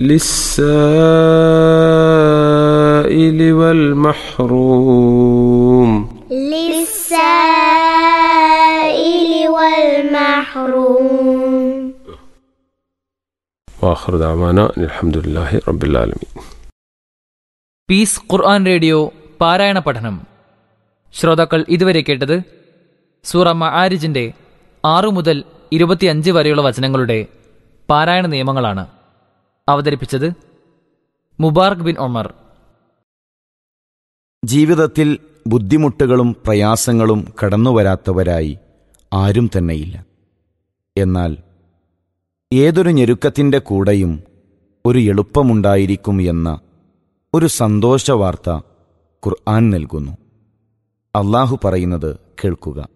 للسائل والمحروم للسائل والمحروم واخر دعوانا أن الحمد لله رب العالمين piece ഖുർആൻ radio പാരായണ പഠനം ശ്രോതാക്കൾ ഇതുവരെ കേട്ടത് സൂറ മആരിജിന്റെ ആറു മുതൽ ഇരുപത്തിയഞ്ച് വരെയുള്ള വചനങ്ങളുടെ പാരായണ നിയമങ്ങളാണ് അവതരിപ്പിച്ചത് മുബാർക്ക് ബിൻ ഒമർ ജീവിതത്തിൽ ബുദ്ധിമുട്ടുകളും പ്രയാസങ്ങളും കടന്നുവരാത്തവരായി ആരും തന്നെയില്ല എന്നാൽ ഏതൊരു ഞെരുക്കത്തിൻ്റെ കൂടെയും ഒരു എളുപ്പമുണ്ടായിരിക്കും എന്ന ഒരു സന്തോഷവാർത്ത ഖുർആൻ നൽകുന്നു അള്ളാഹു പറയുന്നത് കേൾക്കുക